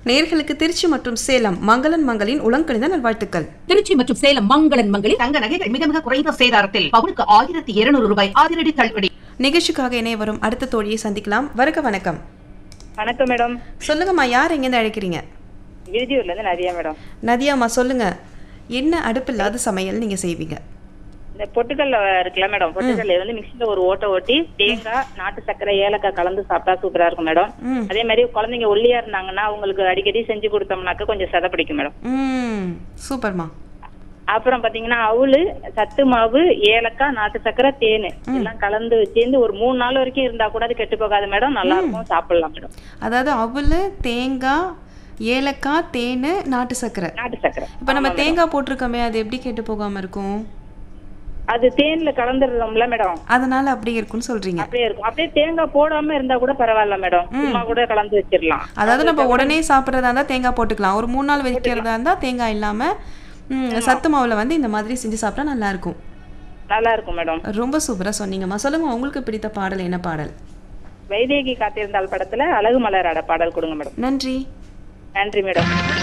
நேர்களுக்கு திருச்சி மற்றும் சேலம் மங்களன் மங்களின் உளங்கணித நல்வாழ்த்துக்கள் திருச்சி மற்றும் சேலம் மங்களன் மங்களில் தங்க நகைகள் மிக மிக குறைந்த சேதாரத்தில் பவுனுக்கு ஆயிரத்தி இருநூறு ரூபாய் அதிரடி தள்ளுபடி நிகழ்ச்சிக்காக இணைய வரும் அடுத்த தோழியை சந்திக்கலாம் வருக வணக்கம் வணக்கம் மேடம் சொல்லுங்கம்மா யார் எங்கேருந்து அழைக்கிறீங்க விருதியூர்ல இருந்து நதியா மேடம் நதியாம்மா சொல்லுங்க என்ன அடுப்பில்லாத சமையல் நீங்க செய்வீங்க இந்த பொட்டுக்கல்ல இருக்குல்ல மேடம் பொட்டுக்கல்ல வந்து மிக்சில ஒரு ஓட்டை ஓட்டி தேங்காய் நாட்டு சர்க்கரை ஏலக்காய் கலந்து சாப்பிட்டா சூப்பரா இருக்கும் மேடம் ம் அதே மாதிரி குழந்தைங்க ஒல்லியா இருந்தாங்கன்னா அவங்களுக்கு அடிக்கடி செஞ்சு கொடுத்தோம்னாக்க கொஞ்சம் சதை பிடிக்கும் மேடம் ம் சூப்பர்மா அப்புறம் பாத்தீங்கன்னா அவுளு சத்து மாவு ஏலக்காய் நாட்டு சர்க்கரை தேன் எல்லாம் கலந்து சேர்ந்து ஒரு மூணு நாள் வரைக்கும் இருந்தா கூட அது கெட்டு போகாது மேடம் நல்லா இருக்கும் சாப்பிடலாம் மேடம் அதாவது அவல் தேங்காய் ஏலக்காய் தேன் நாட்டு சர்க்கரை நாட்டு சர்க்கரை இப்போ நம்ம தேங்காய் போட்டிருக்கோமே அது எப்படி கெட்டு போகாம இருக்கும் அது தேன்ல கலந்துடுறோம்ல மேடம் அதனால அப்படியே இருக்கும்னு சொல்றீங்க அப்படியே இருக்கும் அப்படியே தேங்காய் போடாம இருந்தா கூட பரவாயில்ல மேடம் சும்மா கூட கலந்து வச்சிடலாம் அதாவது நம்ம உடனே சாப்பிட்றதா இருந்தால் தேங்காய் போட்டுக்கலாம் ஒரு மூணு நாள் வைக்கிறதா இருந்தால் தேங்காய் இல்லாமல் சத்து மாவில் வந்து இந்த மாதிரி செஞ்சு சாப்பிட்டா நல்லா இருக்கும் நல்லா இருக்கும் மேடம் ரொம்ப சூப்பராக சொன்னீங்கம்மா சொல்லுங்க உங்களுக்கு பிடித்த பாடல் என்ன பாடல் வைதேகி காத்திருந்தால் படத்துல அழகு மலராட பாடல் கொடுங்க மேடம் நன்றி நன்றி மேடம்